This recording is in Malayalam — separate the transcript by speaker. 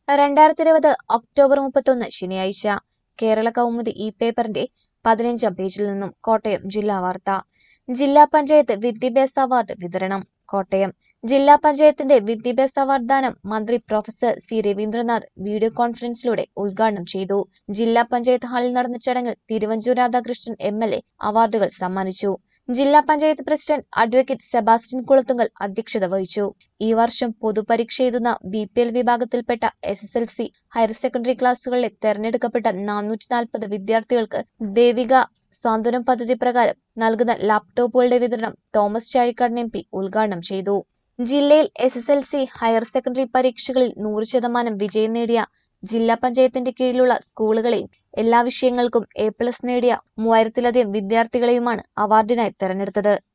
Speaker 1: രണ്ടായിരത്തി ഇരുപത് ഒക്ടോബർ മുപ്പത്തൊന്ന് ശനിയാഴ്ച കേരള കൗമുദി ഈ പേപ്പറിന്റെ പതിനഞ്ചാം പേജിൽ നിന്നും കോട്ടയം ജില്ലാ വാർത്ത ജില്ലാ പഞ്ചായത്ത് വിദ്യാഭ്യാസ അവാർഡ് വിതരണം കോട്ടയം ജില്ലാ പഞ്ചായത്തിന്റെ വിദ്യാഭ്യാസ അവാർഡ് ദാനം മന്ത്രി പ്രൊഫസർ സി രവീന്ദ്രനാഥ് വീഡിയോ കോൺഫറൻസിലൂടെ ഉദ്ഘാടനം ചെയ്തു ജില്ലാ പഞ്ചായത്ത് ഹാളിൽ നടന്ന ചടങ്ങിൽ Thiruvanchoor Radhakrishnan M L A അവാർഡുകൾ സമ്മാനിച്ചു ജില്ലാ panchayat president advocate Sebastian Kulathunkal അധ്യക്ഷത വഹിച്ചു ഈ വർഷം പൊതുപരീക്ഷ എഴുതുന്ന ബി പി എൽ വിഭാഗത്തിൽപ്പെട്ട S S L C higher secondary ക്ലാസുകളിലെ തെരഞ്ഞെടുക്കപ്പെട്ട നാനൂറ്റി നാൽപ്പത് വിദ്യാർത്ഥികൾക്ക് ദേവിക സാന്ത്വനം പദ്ധതി പ്രകാരം നൽകുന്ന ലാപ്ടോപ്പുകളുടെ വിതരണം തോമസ് ചാഴിക്കാടൻ എം പി ഉദ്ഘാടനം ചെയ്തു ജില്ലയിൽ S S L C higher secondary പരീക്ഷകളിൽ നൂറ് ശതമാനം വിജയം നേടിയ ജില്ലാ പഞ്ചായത്തിന്റെ കീഴിലുള്ള സ്കൂളുകളെയും എല്ലാ വിഷയങ്ങൾക്കും എ പ്ലസ് നേടിയ മൂവായിരത്തിലധികം വിദ്യാർത്ഥികളെയുമാണ് അവാർഡിനായി തെരഞ്ഞെടുത്തത്